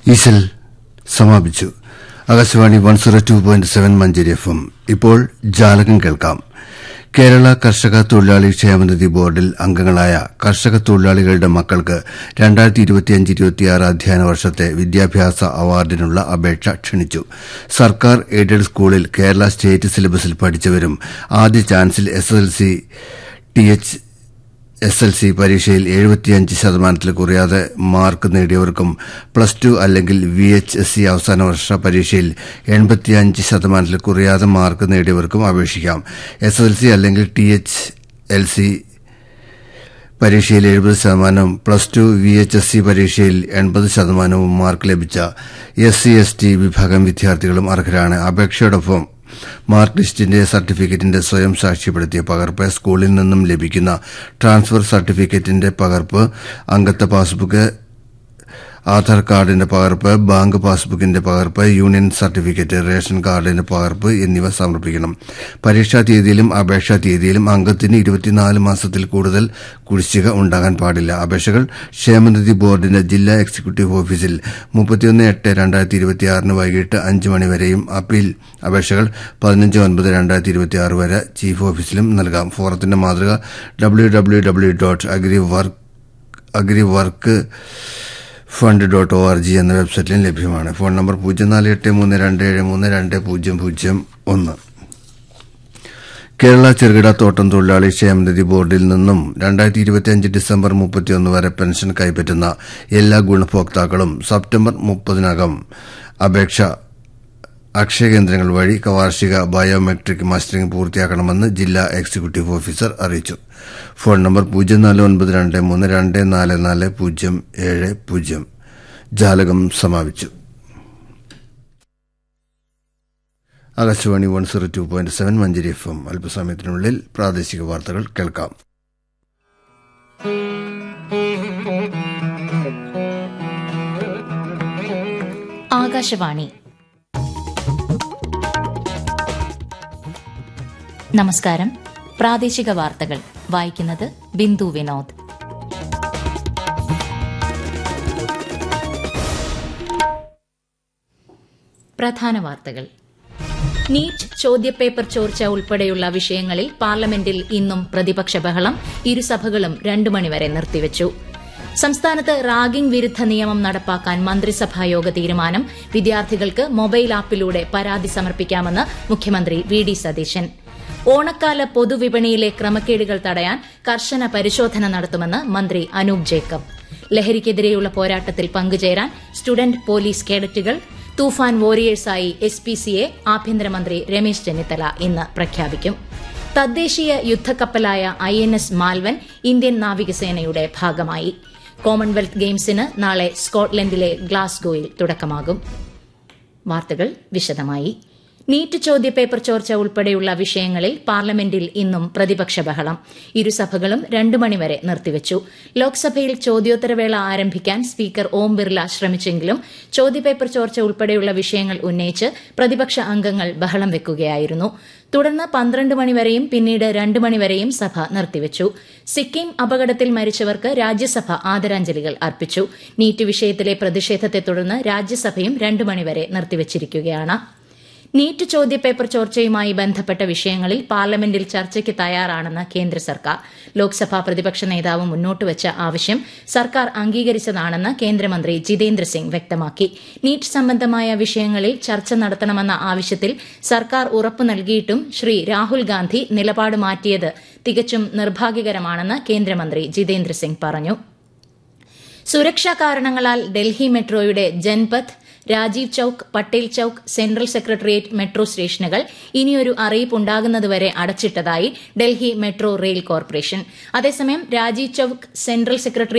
ഈശൽ സമാപിച്ചു Akashvani one zero two point seven Manjeri F M ഇപ്പോൾ ജാലകം കേൾക്കാം കേരള കർഷക തൊഴിലാളി ക്ഷേമനിധി ബോർഡിൽ അംഗങ്ങളായ കർഷക തൊഴിലാളികളുടെ മക്കൾക്ക് രണ്ടായിരത്തി ഇരുപത്തിയഞ്ച് ഇരുപത്തിയാറ് അധ്യയന വർഷത്തെ വിദ്യാഭ്യാസ അവാർഡിനുള്ള അപേക്ഷ ക്ഷണിച്ചു സർക്കാർ എയ്ഡഡ് സ്കൂളിൽ കേരള സ്റ്റേറ്റ് സിലബസിൽ പഠിച്ചവരും ആദ്യ ചാൻസിൽ S L C T H S L C പരീക്ഷയിൽ എഴുപത്തിയഞ്ച് ശതമാനത്തിൽ കുറയാതെ മാർക്ക് നേടിയവർക്കും പ്ലസ് ടു അല്ലെങ്കിൽ വി എച്ച് എസ് സി അവസാന വർഷ പരീക്ഷയിൽ എൺപത്തിയഞ്ച് ശതമാനത്തിൽ കുറയാതെ മാർക്ക് നേടിയവർക്കും അപേക്ഷിക്കാം എസ് എൽ സി അല്ലെങ്കിൽ ടി എച്ച് എൽ സി പരീക്ഷയിൽ എഴുപത് ശതമാനവും plus two V H S C പരീക്ഷയിൽ എൺപത് ശതമാനവും മാർക്ക് ലഭിച്ച എസ് സി എസ് ടി വിഭാഗം വിദ്യാർത്ഥികളും അർഹരാണ് അപേക്ഷയോടൊപ്പം മാർക്ക് ലിസ്റ്റിന്റെ സർട്ടിഫിക്കറ്റിന്റെ സ്വയം സാക്ഷ്യപ്പെടുത്തിയ പകർപ്പ് സ്കൂളിൽ നിന്നും ലഭിക്കുന്ന ട്രാൻസ്ഫർ സർട്ടിഫിക്കറ്റിന്റെ പകർപ്പ് അംഗത്വ പാസ്ബുക്ക് ആധാർ കാർഡിന്റെ പകർപ്പ് ബാങ്ക് പാസ്ബുക്കിന്റെ പകർപ്പ് യൂണിയൻ സർട്ടിഫിക്കറ്റ് റേഷൻ കാർഡിന്റെ പകർപ്പ് എന്നിവ സമർപ്പിക്കണം പരീക്ഷാ തീയതിയിലും അപേക്ഷാ തീയതിയിലും അംഗത്തിന് ഇരുപത്തിനാല് മാസത്തിൽ കൂടുതൽ കുടിശ്ശിക ഉണ്ടാകാൻ പാടില്ല അപേക്ഷകൾ ക്ഷേമനിധി ബോർഡിന്റെ ജില്ലാ എക്സിക്യൂട്ടീവ് ഓഫീസിൽ മുപ്പത്തിയൊന്ന് എട്ട് രണ്ടായിരത്തി ഇരുപത്തിയാറിന് വൈകിട്ട് അഞ്ച് മണിവരെയും അപ്പീൽ അപേക്ഷകൾ പതിനഞ്ച് ഒൻപത് രണ്ടായിരത്തി ഇരുപത്തിയാറ് വരെ ചീഫ് ഓഫീസിലും നൽകാം ഫോറത്തിന്റെ മാതൃക W W W dot agri work agri work fund dot O R G എന്ന വെബ്സൈറ്റിലും ലഭ്യമാണ് ഫോൺ നമ്പർ പൂജ്യം നാല് എട്ട് മൂന്ന് രണ്ട് ഏഴ് മൂന്ന് രണ്ട് പൂജ്യം പൂജ്യം ഒന്ന് കേരള ചെറുകിട തോട്ടം തൊഴിലാളി ക്ഷേമനിധി ബോർഡിൽ നിന്നും രണ്ടായിരത്തി ഇരുപത്തിയഞ്ച് ഡിസംബർ മുപ്പത്തിയൊന്ന് വരെ പെൻഷൻ കൈപ്പറ്റുന്ന എല്ലാ ഗുണഭോക്താക്കളും സെപ്റ്റംബർ മുപ്പതിനകം അപേക്ഷ അക്ഷയ കേന്ദ്രങ്ങൾ വഴി വാർഷിക ബയോമെട്രിക് മസ്റ്ററിംഗ് പൂർത്തിയാക്കണമെന്ന് ജില്ലാ എക്സിക്യൂട്ടീവ് ഓഫീസർ അറിയിച്ചു ഫോൺ നമ്പർ പൂജ്യം നാല് ഒൻപത് രണ്ട് മൂന്ന് രണ്ട് നാല് നാല് പൂജ്യം ഏഴ് പൂജ്യം ജാലകം സമാപിച്ചു Akashvani one zero two point seven Manjeri F M അല്പസമയത്തിനുള്ളിൽ പ്രാദേശിക വാർത്തകൾ കേൾക്കാം ആകാശവാണി നമസ്കാരം പ്രാദേശിക വാർത്തകൾ വായിക്കുന്നത് ബിന്ദു വിനോദ് പ്രധാന വാർത്തകൾ നീറ്റ് ചോദ്യപേപ്പർ ചോർച്ച ഉൾപ്പെടെയുള്ള വിഷയങ്ങളിൽ പാർലമെന്റിൽ ഇന്നും പ്രതിപക്ഷ ബഹളം ഇരുസഭകളും രണ്ടു മണിവരെ നിർത്തിവച്ചു സംസ്ഥാനത്ത് റാഗിംഗ് വിരുദ്ധ നിയമം നടപ്പാക്കാൻ മന്ത്രിസഭായോഗ തീരുമാനം വിദ്യാർത്ഥികൾക്ക് മൊബൈൽ ആപ്പിലൂടെ പരാതി സമർപ്പിക്കാമെന്ന് മുഖ്യമന്ത്രി വി ഡി സതീശൻ ഓണക്കാല പൊതുവിപണിയിലെ ക്രമക്കേടുകൾ തടയാൻ കർശന പരിശോധന നടത്തുമെന്ന് മന്ത്രി അനൂപ് ജേക്കബ് ലഹരിക്കെതിരെയുള്ള പോരാട്ടത്തിൽ പങ്കുചേരാൻ സ്റ്റുഡന്റ് പോലീസ് കേഡറ്റുകൾ തൂഫാൻ വോറിയേഴ്സായി എസ് പി സിയെ ആഭ്യന്തരമന്ത്രി രമേശ് ചെന്നിത്തല ഇന്ന് പ്രഖ്യാപിക്കും തദ്ദേശീയ യുദ്ധക്കപ്പലായ I N S Malvan Indian നാവികസേനയുടെ ഭാഗമായി കോമൺവെൽത്ത് ഗെയിംസിന് നാളെ സ്കോട്ട്ലൻഡിലെ ഗ്ലാസ്ഗോയിൽ തുടക്കമാകും വാർത്തകൾ വിശദമായി നീറ്റ് ചോദ്യപേപ്പർ ചോർച്ച ഉൾപ്പെടെയുള്ള വിഷയങ്ങളിൽ പാർലമെന്റിൽ ഇന്നും പ്രതിപക്ഷ ബഹളം ഇരുസഭകളും രണ്ടു മണിവരെ നിർത്തിവച്ചു ലോക്സഭയിൽ ചോദ്യോത്തരവേള ആരംഭിക്കാൻ സ്പീക്കർ ഓം ബിർല ശ്രമിച്ചെങ്കിലും ചോദ്യപേപ്പർ ചോർച്ച ഉൾപ്പെടെയുള്ള വിഷയങ്ങൾ ഉന്നയിച്ച് പ്രതിപക്ഷ അംഗങ്ങൾ ബഹളം വെക്കുകയായിരുന്നു തുടർന്ന് പന്ത്രണ്ട് മണിവരെയും പിന്നീട് രണ്ട് മണിവരെയും സഭ നിർത്തിവച്ചു സിക്കിം അപകടത്തിൽ മരിച്ചവർക്ക് രാജ്യസഭ ആദരാഞ്ജലികൾ അർപ്പിച്ചു നീറ്റ് വിഷയത്തിലെ പ്രതിഷേധത്തെ തുടർന്ന് രാജ്യസഭയും രണ്ട് മണിവരെ നിർത്തിവച്ചിരിക്കുകയാണ് നീറ്റ് ചോദ്യപേപ്പർ ചോർച്ചയുമായി ബന്ധപ്പെട്ട വിഷയങ്ങളിൽ പാർലമെന്റിൽ ചർച്ചയ്ക്ക് തയ്യാറാണെന്ന് കേന്ദ്ര സർക്കാർ ലോക്സഭാ പ്രതിപക്ഷ നേതാവ് മുന്നോട്ടുവച്ച ആവശ്യം സർക്കാർ അംഗീകരിച്ചതാണെന്ന് കേന്ദ്രമന്ത്രി ജിതേന്ദ്ര സിംഗ് വ്യക്തമാക്കി നീറ്റ് സംബന്ധമായ വിഷയങ്ങളിൽ ചർച്ച നടത്തണമെന്ന ആവശ്യത്തിൽ സർക്കാർ ഉറപ്പു നൽകിയിട്ടും ശ്രീ രാഹുൽ ഗാന്ധി നിലപാട് മാറ്റിയത് തികച്ചും നിർഭാഗ്യകരമാണെന്ന് കേന്ദ്രമന്ത്രി ജിതേന്ദ്ര സിംഗ് പറഞ്ഞു സുരക്ഷാ കാരണങ്ങളാൽ ഡൽഹി മെട്രോയുടെ Janpath Rajiv Chowk Patel Chowk central secretariat metro സ്റ്റേഷനുകൾ ഇനിയൊരു അറിയിപ്പ് ഉണ്ടാകുന്നതുവരെ അടച്ചിട്ടതായി ഡൽഹി മെട്രോ റെയിൽ കോർപ്പറേഷൻ അതേസമയം രാജീവ് ചൌക്ക് സെൻട്രൽ സെക്രട്ടറി